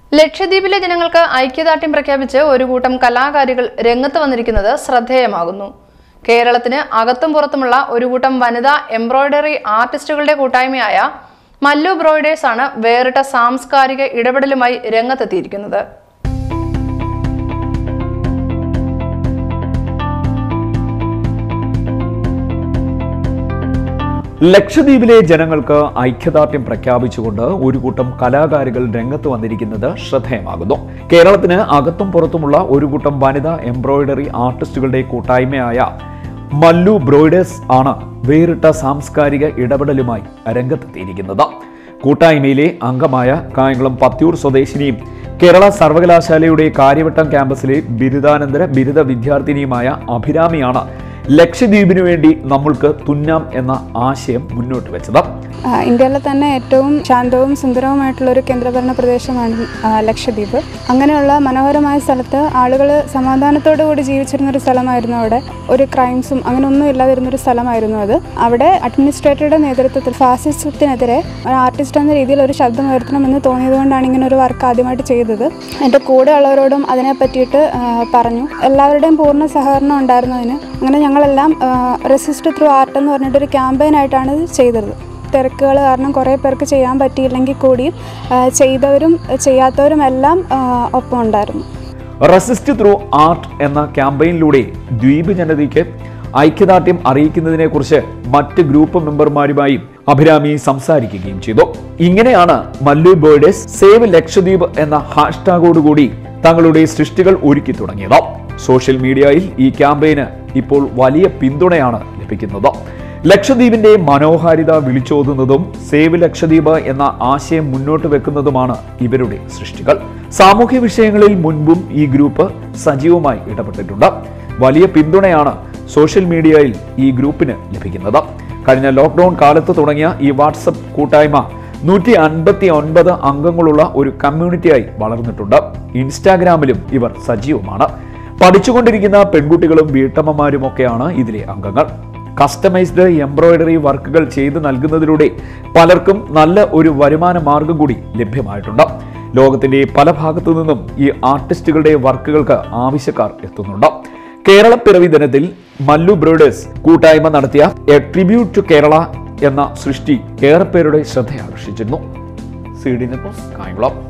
ലക്ഷദ്വീപിലെ ജനങ്ങൾക്ക് ഐക്യദാർഢ്യം പ്രഖ്യാപിച്ച് ഒരു കൂട്ടം കലാകാരികൾ രംഗത്ത് വന്നിരിക്കുന്നത് ശ്രദ്ധേയമാകുന്നു കേരളത്തിന് അകത്തും പുറത്തുമുള്ള ഒരു കൂട്ടം വനിതാ എംബ്രോയ്ഡറി ആർട്ടിസ്റ്റുകളുടെ കൂട്ടായ്മയായ മല്ലു ബ്രോയിഡേഴ്സ് ആണ് വേറിട്ട സാംസ്കാരിക ഇടപെടലുമായി രംഗത്തെത്തിയിരിക്കുന്നത് ലക്ഷദ്വീപിലെ ജനങ്ങൾക്ക് ഐക്യദാർഢ്യം പ്രഖ്യാപിച്ചുകൊണ്ട് ഒരു കൂട്ടം കലാകാരികൾ രംഗത്ത് വന്നിരിക്കുന്നത് ശ്രദ്ധേയമാകുന്നു കേരളത്തിന് അകത്തും പുറത്തുമുള്ള ഒരു കൂട്ടം വനിതാ എംബ്രോയിഡറി ആർട്ടിസ്റ്റുകളുടെ കൂട്ടായ്മയായ മല്ലു ബ്രോയിഡേഴ്സ് ആണ് വേറിട്ട സാംസ്കാരിക ഇടപെടലുമായി രംഗത്തെത്തിയിരിക്കുന്നത് കൂട്ടായ്മയിലെ അംഗമായ കായംകുളം പത്തിയൂർ സ്വദേശിനിയും കേരള സർവകലാശാലയുടെ കാര്യവട്ടം ക്യാമ്പസിലെ ബിരുദാനന്തര ബിരുദ വിദ്യാർത്ഥിനിയുമായ അഭിരാമിയാണ് ലക്ഷദ്വീപിനു വേണ്ടി നമ്മൾക്ക് തുന്നാം എന്ന ആശയം മുന്നോട്ട് വെച്ചത് ആ, ഇന്ത്യയിലെ തന്നെ ഏറ്റവും ശാന്തവും സുന്ദരവുമായിട്ടുള്ള ഒരു കേന്ദ്രഭരണ പ്രദേശമാണ് ആ, ലക്ഷദ്വീപ് അങ്ങനെയുള്ള മനോഹരമായ സ്ഥലത്ത് ആളുകൾ സമാധാനത്തോടു കൂടി ജീവിച്ചിരുന്ന ഒരു സ്ഥലമായിരുന്നു അവിടെ ഒരു ക്രൈംസും അങ്ങനെ ഒന്നും ഇല്ലാതിരുന്ന ഒരു സ്ഥലമായിരുന്നു അത് അവിടെ അഡ്മിനിസ്ട്രേറ്ററുടെ നേതൃത്വത്തിൽ ഫാസിസത്തിനെതിരെ ഒരു ആർട്ടിസ്റ്റ് എന്ന രീതിയിൽ ഒരു ശബ്ദം ഉയർത്തണമെന്ന് തോന്നിയതുകൊണ്ടാണ് ഇങ്ങനെ ഒരു വർക്ക് ആദ്യമായിട്ട് ചെയ്തത് എൻ്റെ കൂടെ ഉള്ളവരോടും അതിനെ പറ്റിയിട്ട് ആ, പറഞ്ഞു എല്ലാവരുടെയും പൂർണ്ണ സഹകരണം ഉണ്ടായിരുന്നതിന് അങ്ങനെ ഞങ്ങളെല്ലാം റെസിസ്റ്റ് ത്രൂ ആർട്ട് എന്ന് പറഞ്ഞിട്ടൊരു ക്യാമ്പയിനായിട്ടാണ് ഇത് ചെയ്തത് തിരക്കുകൾ കാരണം കുറേ പേർക്ക് ചെയ്യാൻ പറ്റിയില്ലെങ്കിൽ കൂടിയും ആ, ചെയ്തവരും ചെയ്യാത്തവരും എല്ലാം ആ, ഒപ്പം ഉണ്ടായിരുന്നു റെസിസ്റ്റ് ത്രൂ ആർട്ട് എന്ന ക്യാമ്പയിനിലൂടെ ദ്വീപ് ജനതയ്ക്ക് ഐക്യദാർഢ്യം അറിയിക്കുന്നതിനെക്കുറിച്ച് മറ്റ് ഗ്രൂപ്പ് മെമ്പർമാരുമായും അഭിരാമി സംസാരിക്കുകയും ചെയ്തു ഇങ്ങനെയാണ് മല്ലു ബേർഡേസ് സേവ് ലക്ഷദ്വീപ് എന്ന ഹാഷ്ടാഗോടുകൂടി തങ്ങളുടെ സൃഷ്ടികൾ ഒരുക്കി തുടങ്ങിയത് സോഷ്യൽ മീഡിയയിൽ ഈ ക്യാമ്പയിന് ഇപ്പോൾ വലിയ പിന്തുണയാണ് ലഭിക്കുന്നത് ലക്ഷദ്വീപിന്റെ മനോഹാരിത വിളിച്ചോതുന്നതും സേവ് ലക്ഷദ്വീപ് എന്ന ആശയം മുന്നോട്ട് വെക്കുന്നതുമാണ് ഇവരുടെ സൃഷ്ടികൾ സാമൂഹ്യ വിഷയങ്ങളിൽ മുൻപും ഈ ഗ്രൂപ്പ് സജീവമായി ഇടപെട്ടിട്ടുണ്ട് വലിയ പിന്തുണയാണ് സോഷ്യൽ മീഡിയയിൽ ഈ ഗ്രൂപ്പിന് ലഭിക്കുന്നത് കഴിഞ്ഞ ലോക്ക്ഡൌൺ കാലത്ത് തുടങ്ങിയ ഈ വാട്സപ്പ് കൂട്ടായ്മ നൂറ്റി അൻപത്തി ഒൻപത് അംഗങ്ങളുള്ള ഒരു കമ്മ്യൂണിറ്റിയായി വളർന്നിട്ടുണ്ട് ഇൻസ്റ്റാഗ്രാമിലും ഇവർ സജീവമാണ് പഠിച്ചുകൊണ്ടിരിക്കുന്ന പെൺകുട്ടികളും വീട്ടമ്മമാരുമൊക്കെയാണ് ഇതിലെ അംഗങ്ങൾ കസ്റ്റമൈസ്ഡ് എംബ്രോയിഡറി വർക്കുകൾ ചെയ്ത് നൽകുന്നതിലൂടെ പലർക്കും നല്ല ഒരു വരുമാന മാർഗം കൂടി ലഭ്യമായിട്ടുണ്ട് ലോകത്തിന്റെ പല ഭാഗത്തു നിന്നും ഈ ആർട്ടിസ്റ്റുകളുടെ വർക്കുകൾക്ക് ആവശ്യക്കാർ എത്തുന്നുണ്ട് കേരള പിറവി ദിനത്തിൽ മല്ലു ബ്രോഡേഴ്സ് കൂട്ടായ്മ നടത്തിയ എ ട്രിബ്യൂട്ട് ടു കേരള എന്ന സൃഷ്ടി ഏറെ പേരുടെ ശ്രദ്ധയാകർഷിച്ചിരുന്നു C D Net News, Kayamkulam